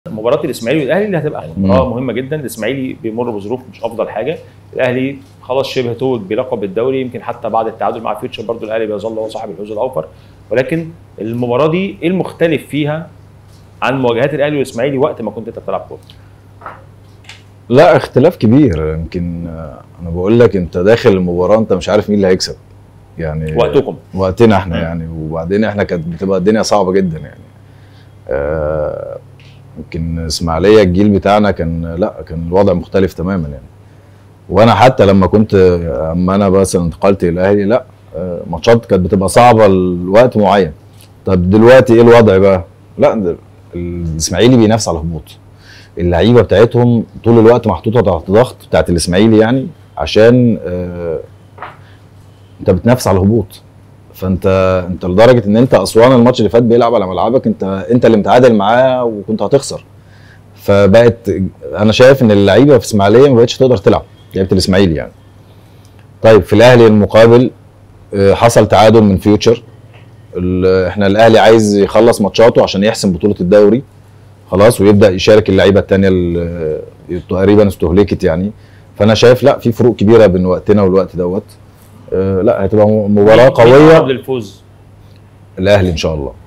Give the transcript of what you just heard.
مباراه الاسماعيلي والاهلي اللي هتبقى مباراه مهمه جدا الاسماعيلي بيمر بظروف مش افضل حاجه الاهلي خلاص شبه توج بلقب الدوري يمكن حتى بعد التعادل مع فيوتشر برضو الاهلي بيظل هو صاحب الفوز الاوفر ولكن المباراه دي ايه المختلف فيها عن مواجهات الاهلي والاسماعيلي وقت ما كنت انت بتلعب كوره لا اختلاف كبير يمكن آه، انا بقول لك انت داخل المباراه انت مش عارف مين اللي هيكسب يعني وقتكم وقتنا احنا مم. يعني وبعدين احنا كانت بتبقى الدنيا صعبه جدا يعني آه، يمكن اسماعيليه الجيل بتاعنا كان لا كان الوضع مختلف تماما يعني وانا حتى لما كنت اما انا مثلا انتقلت للاهلي لا آه، ماتشات كانت بتبقى صعبه لوقت معين طب دلوقتي ايه الوضع بقى؟ لا ده الاسماعيلي بينافس على الهبوط اللعيبه بتاعتهم طول الوقت محطوطه تحت ضغط بتاعت الاسماعيلي يعني عشان آه، انت بتنافس على الهبوط فانت انت لدرجه ان انت اسوان الماتش اللي فات بيلعب على ملعبك انت انت اللي متعادل معاه وكنت هتخسر فبقت انا شايف ان اللعيبه في اسماعيليه ما بقتش تقدر تلعب لعيبه الاسماعيلي يعني طيب في الاهلي المقابل آه، حصل تعادل من فيوتشر ال- احنا الاهلي عايز يخلص ماتشاته عشان يحسم بطوله الدوري خلاص ويبدا يشارك اللعيبه الثانيه اللي تقريبا استهلكت يعني فانا شايف لا في فروق كبيره بين وقتنا والوقت دوت آه، لا هتبقى م- مباراه مين قويه أقرب للفوز الاهلي ان شاء الله